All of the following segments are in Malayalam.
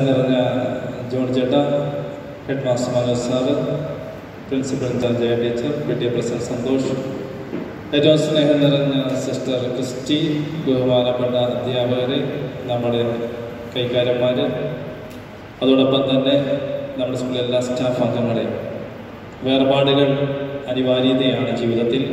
നിറഞ്ഞ ജോൺ ചേട്ട head master Manoj sir principal Jaya teacher P T president Santhosh ഏറ്റവും സ്നേഹം നിറഞ്ഞ സിസ്റ്റർ ക്രിസ്റ്റി ബഹുമാനപ്പെട്ട അധ്യാപകർ നമ്മുടെ കൈക്കാരന്മാർ അതോടൊപ്പം തന്നെ നമ്മുടെ സ്കൂളിലെ എല്ലാ സ്റ്റാഫ് അംഗങ്ങളെ വേർപാടുകൾ അനിവാര്യതയാണ് ജീവിതത്തിൽ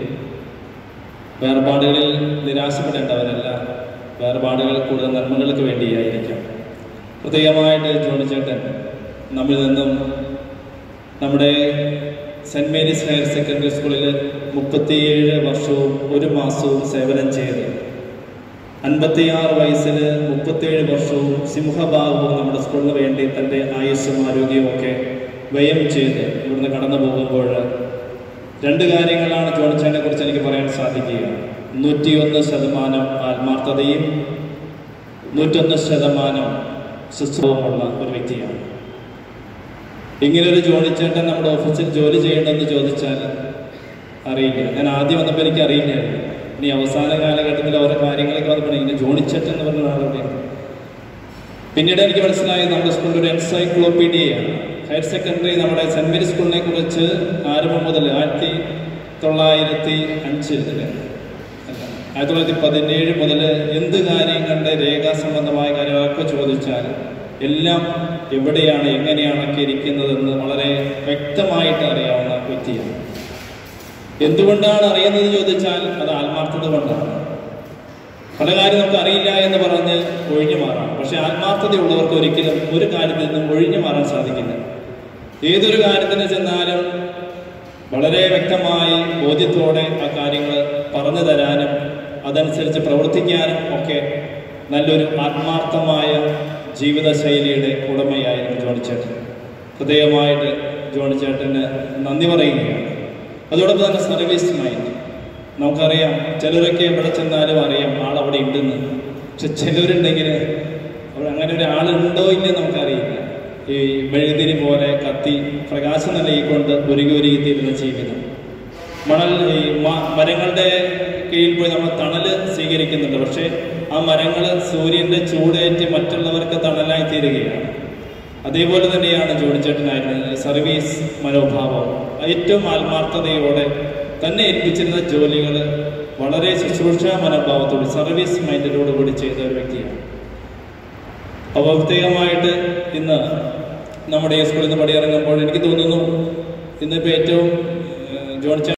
വേർപാടുകളിൽ നിരാശപ്പെടേണ്ടവരല്ല വേർപാടുകൾ കൂടുതൽ നന്മകൾക്ക് വേണ്ടിയായിരിക്കാം പ്രത്യേകമായിട്ട് ജോണിച്ചേട്ടൻ നമ്മിൽ നിന്നും നമ്മുടെ സെൻറ് മേരീസ് ഹയർ സെക്കൻഡറി സ്കൂളിൽ മുപ്പത്തിയേഴ് വർഷവും ഒരു മാസവും സേവനം ചെയ്ത് അൻപത്തിയാറ് വയസ്സിൽ മുപ്പത്തിയേഴ് വർഷവും സിംഹഭാഗവും നമ്മുടെ സ്കൂളിന് വേണ്ടി തൻ്റെ ആയുസ്സും ആരോഗ്യവും ഒക്കെ വ്യയം ചെയ്ത് ഇവിടുന്ന് കടന്നു പോകുമ്പോൾ രണ്ട് കാര്യങ്ങളാണ് ജോണിച്ചേനെ കുറിച്ച് എനിക്ക് പറയാൻ സാധിക്കുക നൂറ്റിയൊന്ന് ശതമാനം ആത്മാർത്ഥതയും നൂറ്റൊന്ന് ശതമാനം ശുശ്രൂഷമുള്ള ഒരു വ്യക്തിയാണ് ഇങ്ങനൊരു ജോണിച്ചേട്ടൻ നമ്മുടെ ഓഫീസിൽ ജോലി ചെയ്യണമെന്ന് ചോദിച്ചാൽ അറിയില്ല ഞാൻ ആദ്യം വന്നപ്പോൾ എനിക്ക് അറിയില്ലായിരുന്നു ഇനി അവസാന കാലഘട്ടത്തിൽ ഓരോ കാര്യങ്ങളൊക്കെ വന്നപ്പോൾ ഇങ്ങനെ ജോണിച്ചേട്ടൻ എന്ന് പറഞ്ഞ ആളുടെ പിന്നീട് എനിക്ക് മനസ്സിലായി നമ്മുടെ സ്കൂളിൽ ഒരു എൻസൈക്ലോപീഡിയയാണ് ഹയർ സെക്കൻഡറി നമ്മുടെ സെന്റ് മേരി സ്കൂളിനെ കുറിച്ച് ആരംഭം മുതൽ ആയിരത്തി തൊള്ളായിരത്തി അഞ്ച് അല്ല ആയിരത്തി തൊള്ളായിരത്തി പതിനേഴ് മുതൽ എന്ത് കാര്യങ്ങളുടെ രേഖാ സംബന്ധമായ കാര്യങ്ങളൊക്കെ ചോദിച്ചാൽ എല്ലാം എവിടെയാണ് എങ്ങനെയാണൊക്കെ ഇരിക്കുന്നതെന്ന് വളരെ വ്യക്തമായിട്ട് അറിയാവുന്ന വ്യക്തിയാണ് എന്തുകൊണ്ടാണ് അറിയുന്നത് ചോദിച്ചാൽ അത് ആത്മാർത്ഥത കൊണ്ടാണ് പല കാര്യം നമുക്ക് അറിയില്ല എന്ന് പറഞ്ഞ് ഒഴിഞ്ഞു മാറാം പക്ഷെ ആത്മാർത്ഥതയുള്ളവർക്ക് ഒരിക്കലും ഒരു കാര്യത്തിൽ നിന്നും ഒഴിഞ്ഞു മാറാൻ സാധിക്കില്ല ഏതൊരു കാര്യത്തിന് ചെന്നാലും വളരെ വ്യക്തമായി ബോധ്യത്തോടെ ആ കാര്യങ്ങൾ പറഞ്ഞു തരാനും അതനുസരിച്ച് പ്രവർത്തിക്കാനും ഒക്കെ നല്ലൊരു ആത്മാർത്ഥമായ ജീവിതശൈലിയുടെ ഉടമയായിരുന്നു ജോണിച്ചേട്ടൻ പ്രത്യേകമായിട്ട് ജോണിച്ചേട്ടന് നന്ദി പറയുകയാണ് അതോടൊപ്പം തന്നെ സർവീസ് മൈൻഡ് നമുക്കറിയാം ചിലരൊക്കെ എവിടെ ചെന്നാലും അറിയാം ആൾ അവിടെ ഉണ്ടെന്ന് പക്ഷെ ചിലരുണ്ടെങ്കിൽ അവിടെ അങ്ങനെ ഒരു ആളുണ്ടോ ഇല്ലെന്ന് നമുക്കറിയില്ല ഈ മെഴുതിരി പോലെ കത്തി പ്രകാശം നൽകിക്കൊണ്ട് ഒരുങ്ങി ഒരുങ്ങിത്തീരുന്ന ജീവിതം മണൽ ഈ മ- മരങ്ങളുടെ കീഴിൽ പോയി നമ്മൾ തണല് സ്വീകരിക്കുന്നുണ്ട് പക്ഷേ ആ മരങ്ങൾ സൂര്യന്റെ ചൂടേറ്റ് മറ്റുള്ളവർക്ക് തണലായി തീരുകയാണ് അതേപോലെ തന്നെയാണ് ജോണിച്ചേട്ടനായിരുന്നത് സർവീസ് മനോഭാവം ഏറ്റവും ആത്മാർത്ഥതയോടെ തന്നെ ഏൽപ്പിച്ചിരുന്ന ജോലികൾ വളരെ ശുശ്രൂഷ മനോഭാവത്തോട് സർവീസ് മൈൻഡിനോട് കൂടി ചെയ്ത ഒരു വ്യക്തിയാണ് അപ്പോൾ പ്രത്യേകമായിട്ട് ഇന്ന് നമ്മുടെ ഈ സ്കൂളിൽ നിന്ന് പടിയിറങ്ങുമ്പോൾ എനിക്ക് തോന്നുന്നു ഇന്നിപ്പോൾ ഏറ്റവും ഏഹ്, ജോണിച്ചേട്ടൻ